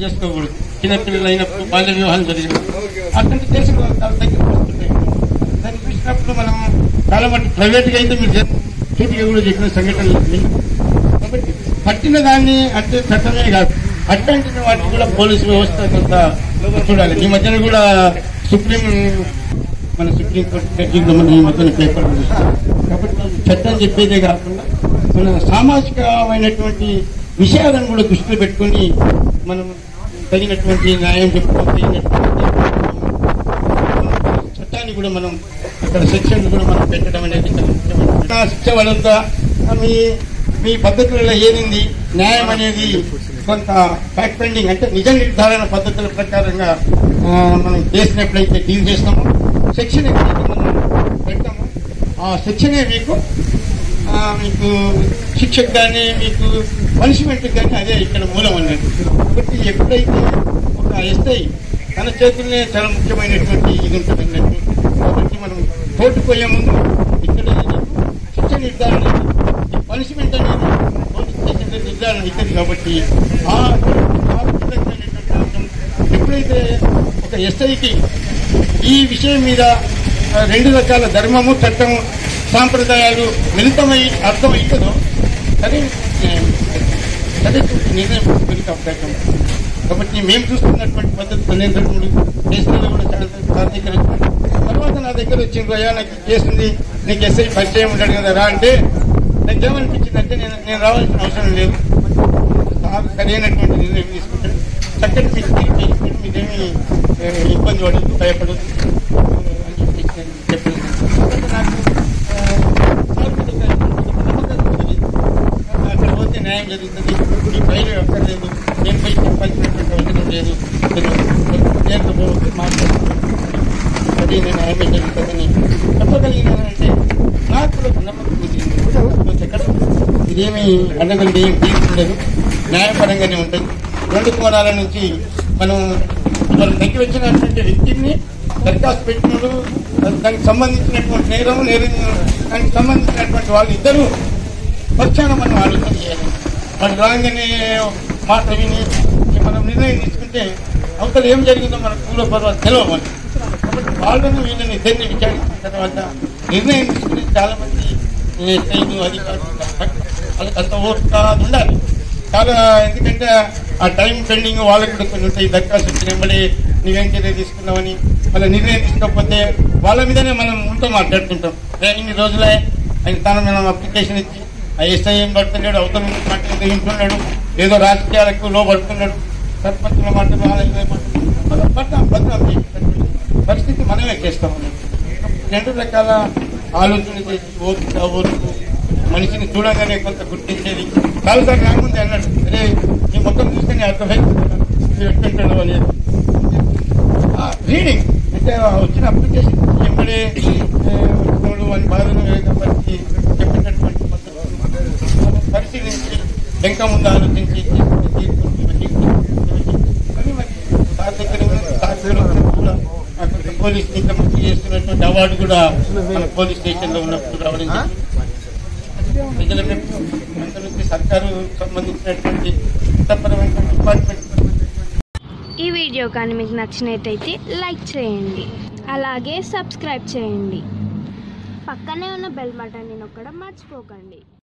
చేసుకోకూడదు చిన్నపిల్లలు అయినప్పుడు బాల్య వివాహాలు జరిగినప్పుడు అట్లాంటి కేసులు చాలా దగ్గర వస్తుంటాయి దాన్ని చూసినప్పుడు మనం చాలా మటు ప్రైవేట్గా అయితే మీరు చెప్ప- సూటిగా కూడా చెప్పిన సంఘటనలు ఉన్నాయి. కాబట్టి పట్టిన దాన్ని అంటే చట్టమే కాదు అట్లాంటి వాటికి కూడా పోలీసు వ్యవస్థ కొంత చూడాలి ఈ మధ్యన కూడా సుప్రీం మన సుప్రీం కోర్టు జడ్జి కూడా మన ఈ మధ్యన పేపర్ కాబట్టి చట్టం చెప్పేదే కాకుండా మన సామాజికమైనటువంటి విషయాలను కూడా దృష్టిలో పెట్టుకొని మనం తగినటువంటి న్యాయం చెప్పుకో తగినటువంటి చట్టాన్ని కూడా మనం అక్కడ సెక్షన్ కూడా మనం పెట్టడం అనేది చాలా ముఖ్యమైన ఆ శిక్ష పడంతా మీ మీ పద్ధతులలో ఏదింది న్యాయం అనేది కొంత ఫ్యాక్ట్ ఫైండింగ్ అంటే నిజ నిర్ధారణ పద్ధతుల ప్రకారంగా ఆ, మనం చేసినట్లయితే డీల్ చేస్తాము సెక్షన్ ఎక్కడైతే మనం పెడతామో ఆ సెక్షనే మీకు ఆ, మీకు శిక్షకు కానీ మీకు పనిష్మెంట్ కానీ అదే ఇక్కడ మూలం అన్నట్టు కాబట్టి ఎప్పుడైతే ఒక ఎస్ఐ తన చేతుల్నే చాలా ముఖ్యమైనటువంటి ఇది ఉంటుంది అన్నట్టు కాబట్టి మనం కోర్టు పోయే ముందు ఇక్కడ శిక్ష నిర్ధారణ పనిష్మెంట్ అనేది పోలీస్ స్టేషన్ నిర్ధారణ అవుతుంది కాబట్టి ఆ ఆ కీలకమైనటువంటి అంశం ఎప్పుడైతే ఒక ఎస్ఐకి ఈ విషయం మీద ఆ, రెండు రకాల ధర్మము చట్టము సాంప్రదాయాలు మిళితమై అర్థమవుతుందో సరే సరే నిర్ణయం దొరికే అవకాశం ఉంది. కాబట్టి మేము చూస్తున్నటువంటి పద్ధతి తల్లిదండ్రులు కేసులలో కూడా చాలా చాలా దగ్గర వచ్చింది. తర్వాత నా దగ్గర వచ్చింది అయ్యా నాకు ఈ కేసు ఉంది నీకు ఎస్ఐ పరిచయం ఉంటాడు కదా రా అంటే నాకేమనిపించింది అంటే నేను నేను రావాల్సిన అవసరం లేదు నాకు సరైనటువంటి నిర్ణయం తీసుకుంటాను చక్కటి మీకు తీర్పు చేసుకుంటే మీదేమీ ఏ, ఇబ్బంది పడదు భయపడదు అని చెప్పేసి నేను చెప్పాను కాబట్టి నాకు ఆ, సానుకూలంగా నమ్మకం కలిగింది. అక్కడ పోతే న్యాయం జరుగుతుంది ఈ బయలు ఎక్కర్లేదు నేను పోయి చెప్పాల్సినటువంటి అవసరం లేదు నేను పోతే మాట్లాడుతున్నాను అది నేను న్యాయమే జరుగుతుందని చెప్పగలిగినానంటే నాకు కూడా ఒక నమ్మకం కుదిరింది ఎక్కడ ఇదేమి అండగలిగి ఏం తీసుకుండదు న్యాయపరంగానే ఉంటుంది రెండు కోణాల నుంచి మనం మనం దగ్గర వచ్చినటువంటి వ్యక్తిని దరఖాస్తు పెట్టినప్పుడు దానికి సంబంధించినటువంటి నేరం నేరం దానికి సంబంధించినటువంటి వాళ్ళు ఇద్దరు పక్షాన మనం ఆలోచన చేయాలి మనం రాగానే మాట విని మనం నిర్ణయం తీసుకుంటే అవతల ఏం జరిగిందో మనకు పూల పర్వాత తెలియదు మనకి. కాబట్టి వాళ్ళను వీళ్ళని ఇద్దరిని విచారించిన తర్వాత నిర్ణయం తీసుకుని చాలా మంది ఎస్ఐలు అధికారులు వాళ్ళకి అంత ఓపిక ఉండాలి చాలా ఎందుకంటే ఆ టైం పెండింగ్ వాళ్ళకి కూడా కొన్ని ఉంటాయి దరఖాస్తు వచ్చిన వెంబడి నువ్వేం చర్య తీసుకున్నావని వాళ్ళ నిర్ణయం తీసుకోకపోతే వాళ్ళ మీదనే మనం ఉంటూ మాట్లాడుతుంటాం "ఏ, ఇన్ని రోజులే ఆయన తన మనం అప్లికేషన్ ఇచ్చి ఆ ఎస్ఐ ఏం పడుతున్నాడు అవతల నుంచి మాట్లాడుతూ వింటున్నాడు ఏదో రాజకీయాలకు లోపడుతున్నాడు సర్పంచుల మాటలు వాళ్ళ ఇళ్ళ మాటలు మనం పడ్డాం బద్దాం చేసేటటువంటి పరిస్థితి మనమే చేస్తాం రెండు రకాల ఆలోచన చేసి ఓపిక ఓర్పు మనిషిని చూడగానే కొంత గుర్తించేది చాలాసార్లు నా ముందే అన్నాడు అరే నీ మొత్తం చూస్తేనే అర్థమైంది మీరు ఎట్టుంటాడు అనేది రీడింగ్ అంటే ఆ వచ్చిన అప్లికేషన్ ఎంబడే వచ్చినోడు అని బాధను వేగపరిచి చెప్పేటటువంటి పద్ధతులు మనం పరిశీలించి వెంక ముందు ఆలోచించి తీసుకునే తీర్పులు ఇవన్నీ కూడా అవి మరి సార్ దగ్గర ఉన్న- సార్ దగ్గర ఉన్నప్పుడు కూడా నాకు ఒక పోలీస్ ఇంకా మంచి చేస్తున్నటువంటి అవార్డు కూడా మన పోలీస్ స్టేషన్ లో ఉన్నప్పుడు రావడం జరిగింది. ప్రజల మెప్పు అంత నుంచి సర్కారు సంబంధించినటువంటి చట్టపరమైన డిపార్ట్మెంట్ ఈ వీడియో కానీ మీకు నచ్చినట్టయితే లైక్ చేయండి అలాగే సబ్స్క్రైబ్ చేయండి పక్కనే ఉన్న బెల్ బటన్ని నొక్కడం మర్చిపోకండి